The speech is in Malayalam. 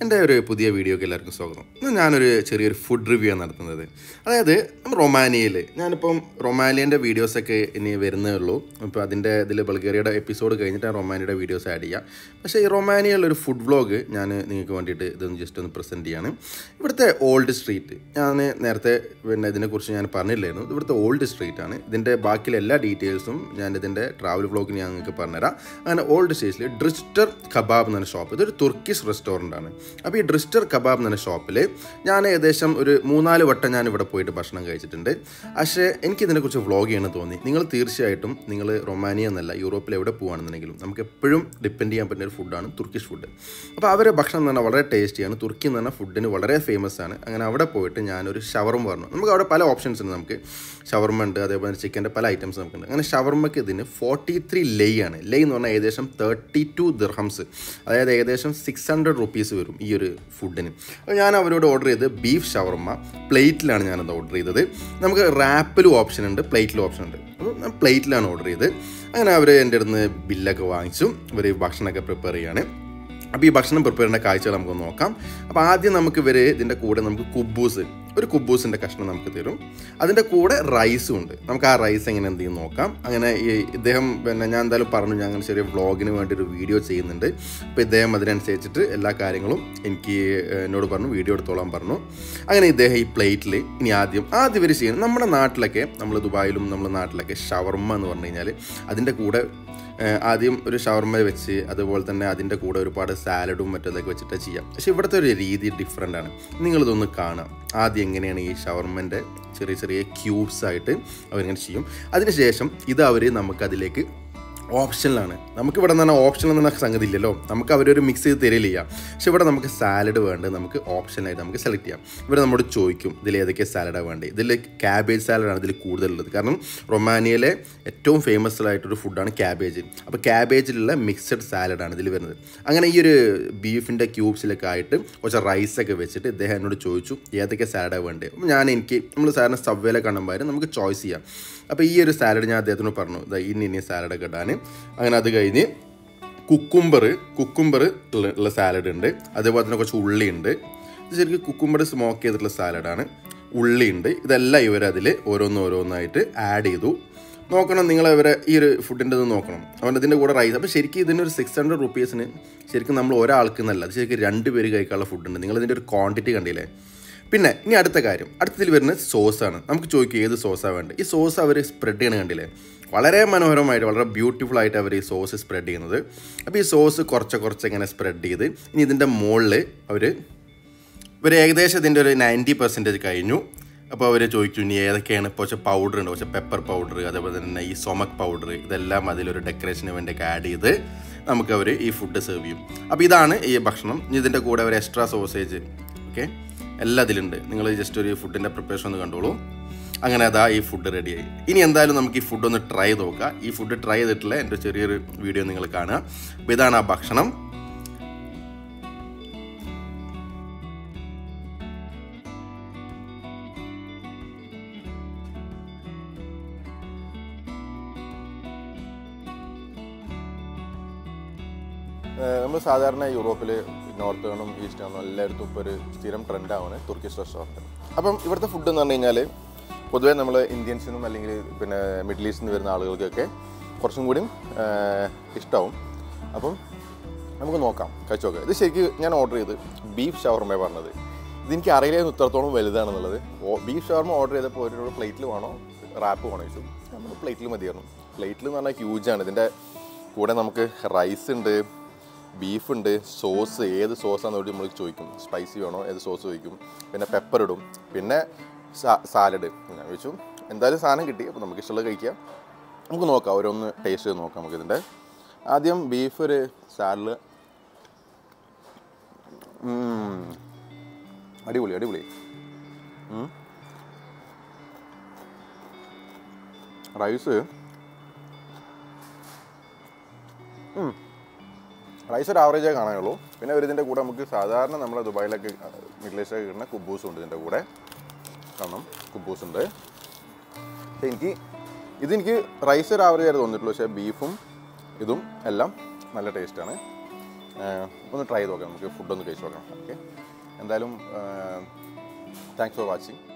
എൻ്റെ ഒരു പുതിയ വീഡിയോക്ക് എല്ലാവർക്കും സ്വാഗതം ഇന്ന് ഞാനൊരു ചെറിയൊരു ഫുഡ് റിവ്യൂ ആണ് നടത്തുന്നത് അതായത് റൊമാനിയയിൽ ഞാനിപ്പം റൊമാനിയൻ്റെ വീഡിയോസൊക്കെ ഇനി വരുന്നേ ഉള്ളൂ ഇപ്പോൾ അതിൻ്റെ ഇതിൽ ബൾഗേറിയയുടെ എപ്പിസോഡ് കഴിഞ്ഞിട്ട് ഞാൻ റൊമാനിയയുടെ വീഡിയോസ് ആഡ് ചെയ്യാം പക്ഷേ ഈ റൊമാനിയയിലൊരു ഫുഡ് വ്ളോഗ് ഞാൻ നിങ്ങൾക്ക് വേണ്ടിയിട്ട് ഇതൊന്ന് ജസ്റ്റ് ഒന്ന് പ്രസൻറ്റ് ചെയ്യാണ് ഇവിടുത്തെ ഓൾഡ് സ്ട്രീറ്റ് ഞാൻ നേരത്തെ പിന്നെ ഇതിനെക്കുറിച്ച് ഞാൻ പറഞ്ഞില്ലായിരുന്നു ഇത് ഇവിടുത്തെ ഓൾഡ് സ്ട്രീറ്റ് ആണ് ഇതിൻ്റെ ബാക്കിയുള്ള എല്ലാ ഡീറ്റെയിൽസും ഞാൻ ഇതിൻ്റെ ട്രാവൽ വ്ളോഗിന് ഞാൻ നിങ്ങൾക്ക് പറഞ്ഞുതരാം അങ്ങനെ ഓൾഡ് സ്ട്രീറ്റിൽ ഡ്രിസ്റ്റർ കബാബ് എന്ന ഷോപ്പ് ഇതൊരു തുർക്കിഷ് റെസ്റ്റോറൻ്റ് ആണ് അപ്പോൾ ഈ ഡ്രിസ്റ്റർ കബാബ് എന്ന ഷോപ്പിൽ ഞാൻ ഏകദേശം ഒരു മൂന്നാല് വട്ടം ഞാൻ ഇവിടെ പോയിട്ട് ഭക്ഷണം കഴിച്ചിട്ടുണ്ട് പക്ഷേ എനിക്കിതിനെക്കുറിച്ച് വ്ളോഗ് ചെയ്യണമെന്ന് തോന്നി നിങ്ങൾ തീർച്ചയായിട്ടും നിങ്ങൾ റൊമാനിയ എന്നല്ല യൂറോപ്പിൽ എവിടെ പോകുകയാണെന്നുണ്ടെങ്കിലും നമുക്ക് എപ്പോഴും ഡിപ്പെൻഡ് ചെയ്യാൻ പറ്റുന്ന ഒരു ഫുഡാണ് തുർക്കിഷ് ഫുഡ് അപ്പോൾ അവരെ ഭക്ഷണം എന്ന് പറഞ്ഞാൽ വളരെ ടേസ്റ്റിയാണ് തുർക്കി എന്ന് പറഞ്ഞാൽ ഫുഡിന് വളരെ ഫേമസ് ആണ് അങ്ങനെ അവിടെ പോയിട്ട് ഞാനൊരു ഷവർമ പറഞ്ഞു നമുക്ക് അവിടെ പല ഓപ്ഷൻസ് ഉണ്ട് നമുക്ക് ഷവർമ ഉണ്ട് അതേപോലെ ചിക്കൻ്റെ പല ഐറ്റംസ് നമുക്കുണ്ട് അങ്ങനെ ഷവർമയ്ക്ക് ഇതിന് ഫോർട്ടി ത്രീ ലെയ് ആണ് ലെയ് എന്ന് പറഞ്ഞാൽ ഏകദേശം തേർട്ടി ടു ദിർഹംസ് അതായത് ഏകദേശം സിക്സ് ഹൺഡ്രഡ് റുപ്പീസ് വരും ഈ ഒരു ഫുഡിന് അപ്പോൾ ഞാൻ അവരോട് ഓർഡർ ചെയ്ത് ബീഫ് ഷവർമ പ്ലേറ്റിലാണ് ഞാനത് ഓർഡർ ചെയ്തത് നമുക്ക് റാപ്പിലും ഓപ്ഷൻ ഉണ്ട് പ്ലേറ്റിലും ഓപ്ഷൻ ഉണ്ട് അപ്പോൾ ഞാൻ പ്ലേറ്റിലാണ് ഓർഡർ ചെയ്തത് അങ്ങനെ അവർ എൻ്റെ അടുത്ത് നിന്ന് ബില്ലൊക്കെ വാങ്ങിച്ചു ഇവർ ഭക്ഷണമൊക്കെ പ്രിപ്പയർ ചെയ്യാണ് അപ്പോൾ ഈ ഭക്ഷണം പ്രിപ്പയർ ചെയ്യുന്ന കാഴ്ചകൾ നമുക്ക് നോക്കാം അപ്പോൾ ആദ്യം നമുക്ക് ഇവർ ഇതിൻ്റെ കൂടെ നമുക്ക് കുബൂസ് ഒരു കുബൂസിൻ്റെ കഷ്ണം നമുക്ക് തരും അതിൻ്റെ കൂടെ റൈസും ഉണ്ട് നമുക്ക് ആ റൈസ് എങ്ങനെ എന്ത് ചെയ്യും നോക്കാം അങ്ങനെ ഈ ഇദ്ദേഹം പിന്നെ ഞാൻ എന്തായാലും പറഞ്ഞു ഞാൻ അങ്ങനെ ചെറിയ വ്ളോഗിന് വേണ്ടി ഒരു വീഡിയോ ചെയ്യുന്നുണ്ട് അപ്പോൾ ഇദ്ദേഹം അതിനനുസരിച്ചിട്ട് എല്ലാ കാര്യങ്ങളും എനിക്ക് എന്നോട് പറഞ്ഞു വീഡിയോ എടുത്തോളാൻ പറഞ്ഞു അങ്ങനെ ഇദ്ദേഹം ഈ പ്ലേറ്റിൽ ഇനി ആദ്യം ആദ്യം ഇവർ ചെയ്യുന്നത് നമ്മുടെ നാട്ടിലൊക്കെ നമ്മൾ ദുബായിലും നമ്മുടെ നാട്ടിലൊക്കെ ഷവർമ്മ എന്ന് പറഞ്ഞു കഴിഞ്ഞാൽ അതിൻ്റെ കൂടെ ആദ്യം ഒരു ഷവർമ വെച്ച് അതുപോലെ തന്നെ അതിൻ്റെ കൂടെ ഒരുപാട് സാലഡും മറ്റതൊക്കെ വെച്ചിട്ട് ചെയ്യാം പക്ഷെ ഇവിടുത്തെ ഒരു രീതി ഡിഫറെൻ്റ് ആണ് നിങ്ങളിതൊന്ന് കാണാം ആദ്യം എങ്ങനെയാണ് ഈ ഷവർമൻ്റെ ചെറിയ ചെറിയ ക്യൂബ്സ് ആയിട്ട് അവരിങ്ങനെ ചെയ്യും അതിനുശേഷം ഇത് അവർ നമുക്കതിലേക്ക് ഓപ്ഷനിലാണ് നമുക്ക് ഇവിടെ നിന്ന് ഓപ്ഷൻ എന്ന സംഗതി ഇല്ലല്ലോ നമുക്ക് അവരൊരു മിക്സ് ചെയ്ത് തരില്ല ചെയ്യാം പക്ഷെ ഇവിടെ നമുക്ക് സാലഡ് വേണ്ടത് നമുക്ക് ഓപ്ഷനായിട്ട് നമുക്ക് സെലക്ട് ചെയ്യാം ഇവർ നമ്മോട് ചോദിക്കും ഇതിൽ ഏതൊക്കെ സാലഡാണ് വേണ്ടത് ഇതിൽ ക്യാബേജ് സാലഡാണ് ഇതിൽ കൂടുതലുള്ളത് കാരണം റൊമാനിയയിലെ ഏറ്റവും ഫേമസ് ആയിട്ടൊരു ഫുഡാണ് ക്യാബേജ് അപ്പോൾ ക്യാബേജിലുള്ള മിക്സഡ് സാലഡാണ് ഇതിൽ വരുന്നത് അങ്ങനെ ഈ ഒരു ബീഫിൻ്റെ ക്യൂബ്സിലൊക്കെ ആയിട്ട് കുറച്ച് റൈസൊക്കെ വെച്ചിട്ട് ഇദ്ദേഹം എന്നോട് ചോദിച്ചു ഏതൊക്കെ സാലഡാണ് വേണ്ടത് അപ്പോൾ ഞാൻ എനിക്ക് നമ്മൾ സാറിന് സബ്വേലെ കാണുമ്പോൾ നമുക്ക് ചോയ്സ് ചെയ്യാം അപ്പോൾ ഈ ഒരു സാലഡ് ഞാൻ അദ്ദേഹത്തിനോട് പറഞ്ഞു ഇതാ ഇനി ഇനി സാലഡൊക്കെ ഇടാൻ അങ്ങനെ അത് കഴിഞ്ഞ് കുക്കുംബർ കുക്കുംബർ ഉള്ള സാലഡ് ഉണ്ട് അതേപോലെ തന്നെ കുറച്ച് ഉള്ളി ഉണ്ട് ഇത് ശരിക്കും കുക്കുംബർ സ്മോക്ക് ചെയ്തിട്ടുള്ള സാലഡാണ് ഉള്ളി ഉണ്ട് ഇതെല്ലാം ഇവരതിൽ ഓരോന്ന് ഓരോന്നായിട്ട് ആഡ് ചെയ്തു നോക്കണം നിങ്ങൾ ഇവരെ ഈ ഒരു ഫുഡിൻ്റെ ഇത് നോക്കണം അവൻ ഇതിൻ്റെ കൂടെ റൈസ് അപ്പോൾ ശരിക്കും ഇതിനൊരു സിക്സ് ഹൺഡ്രഡ് റുപ്പീസിന് ശരിക്കും നമ്മൾ ഒരാൾക്ക് എന്നല്ല അത് ശരിക്കും രണ്ട് പേര് കഴിക്കാനുള്ള ഫുഡുണ്ട് നിങ്ങൾ ഇതിൻ്റെ ഒരു ക്വാണ്ടിറ്റി കണ്ടില്ലേ പിന്നെ ഇനി അടുത്ത കാര്യം അടുത്തതിൽ വരുന്നത് സോസാണ് നമുക്ക് ചോദിക്കും ഏത് സോസാണ് വേണ്ടത് ഈ സോസ് അവർ സ്പ്രെഡ് ചെയ്യണ കണ്ടില്ലേ വളരെ മനോഹരമായിട്ട് വളരെ ബ്യൂട്ടിഫുൾ ആയിട്ട് അവർ ഈ സോസ് സ്പ്രെഡ് ചെയ്യുന്നത് അപ്പോൾ ഈ സോസ് കുറച്ച് കുറച്ച് ഇങ്ങനെ സ്പ്രെഡ് ചെയ്ത് ഇനി ഇതിൻ്റെ മുകളിൽ അവർ ഇവർ ഏകദേശം ഇതിൻ്റെ ഒരു നയൻറ്റി പെർസെൻറ്റേജ് കഴിഞ്ഞു അപ്പോൾ അവർ ചോദിച്ചു ഇനി ഏതൊക്കെയാണ് ഇപ്പോൾ കുറച്ച് പൗഡർ ഉണ്ട് കുറച്ച് പെപ്പർ പൗഡർ അതേപോലെ തന്നെ ഈ സൊമക് പൗഡർ ഇതെല്ലാം അതിലൊരു ഡെക്കറേഷന് വേണ്ടിയൊക്കെ ആഡ് ചെയ്ത് നമുക്ക് അവർ ഈ ഫുഡ് സെർവ് ചെയ്യും അപ്പോൾ ഇതാണ് ഈ ഭക്ഷണം ഇനി ഇതിൻ്റെ കൂടെ ഒരു എക്സ്ട്രാ സോസേജ് ഓക്കെ എല്ലാം ഇതിലുണ്ട് നിങ്ങൾ ജസ്റ്റ് ഒരു ഫുഡിൻ്റെ പ്രിപ്പറേഷൻ ഒന്ന് കണ്ടോളൂ അങ്ങനെ അതാ ഈ ഫുഡ് റെഡിയായി ഇനി എന്തായാലും നമുക്ക് ഈ ഫുഡ് ഒന്ന് ട്രൈ ചെയ്ത് നോക്കാം ഈ ഫുഡ് ട്രൈ ചെയ്തിട്ടുള്ള എൻ്റെ ചെറിയൊരു വീഡിയോ നിങ്ങൾ കാണുക അപ്പോൾ ഇതാണ് ആ ഭക്ഷണം നമ്മൾ സാധാരണ യൂറോപ്പിൽ നോർത്തേണും ഈസ്റ്റേണും എല്ലായിടത്തും ഇപ്പോൾ ഒരു സ്ഥിരം ട്രെൻഡാണ് തുർക്കിഷ് റെസ്റ്റോറൻറ്റ് അപ്പം ഇവിടുത്തെ ഫുഡ് എന്ന് പറഞ്ഞു കഴിഞ്ഞാൽ പൊതുവേ നമ്മൾ ഇന്ത്യൻസിനും അല്ലെങ്കിൽ പിന്നെ മിഡിൽ ഈസ്റ്റിൽ നിന്ന് വരുന്ന ആളുകൾക്കൊക്കെ കുറച്ചും കൂടി ഇഷ്ടമാവും അപ്പം നമുക്ക് നോക്കാം കഴിച്ചു നോക്കാം ഇത് ശരിക്കും ഞാൻ ഓർഡർ ചെയ്ത് ബീഫ് ഷവർമ പറഞ്ഞത് ഇതെനിക്ക് അറിയില്ലായിരുന്നു ഇത്രത്തോളം വലുതാണെന്നുള്ളത് ബീഫ് ഷവർമ ഓർഡർ ചെയ്തപ്പോൾ ഒരു പ്ലേറ്റിൽ വേണോ റാപ്പ് വേണോ ചോദിച്ചു നമ്മൾ പ്ലേറ്റിൽ മതിയായിരുന്നു പ്ലേറ്റിൽ എന്ന് പറഞ്ഞാൽ ഹ്യൂജാണ് ഇതിൻ്റെ കൂടെ നമുക്ക് റൈസ് ഉണ്ട് ബീഫ് ഉണ്ട് സോസ് ഏത് സോസാന്ന് വേണ്ടി നമ്മൾ ചോദിക്കും സ്പൈസി വേണോ ഏത് സോസ് ചോദിക്കും പിന്നെ പെപ്പർ ഇടും പിന്നെ സാലഡ് ഞാൻ ചോദിച്ചു എന്തായാലും സാധനം കിട്ടി അപ്പോൾ നമുക്ക് ഇഷ്ടമുള്ളത് കഴിക്കാം നമുക്ക് നോക്കാം ഓരോന്ന് ടേസ്റ്റ് ചെയ്ത് നോക്കാം നമുക്ക് ഇതിൻ്റെ ആദ്യം ബീഫ് ഒരു സാലഡ് അടിപൊളി അടിപൊളി റൈസ് റൈസ് ഒരു ആവറേജേ കാണാനുള്ളൂ പിന്നെ ഒരു ഇതിൻ്റെ കൂടെ നമുക്ക് സാധാരണ നമ്മുടെ ദുബായിലൊക്കെ മിഡിൽ ഈസ്റ്റൊക്കെ കിട്ടുന്ന കുബൂസും ഉണ്ട് ഇതിൻ്റെ കൂടെ കാണാം കുബൂസ് ഉണ്ട് പക്ഷേ എനിക്ക് ഇതെനിക്ക് റൈസ് ഒരു ആവറേജ് ആയിട്ട് തോന്നിയിട്ടുള്ളൂ പക്ഷേ ബീഫും ഇതും എല്ലാം നല്ല ടേസ്റ്റാണ് ഒന്ന് ട്രൈ ചെയ്ത് നോക്കാം നമുക്ക് ഫുഡൊന്ന് കഴിച്ച് നോക്കാം ഓക്കെ എന്തായാലും താങ്ക്സ് ഫോർ വാച്ചിങ്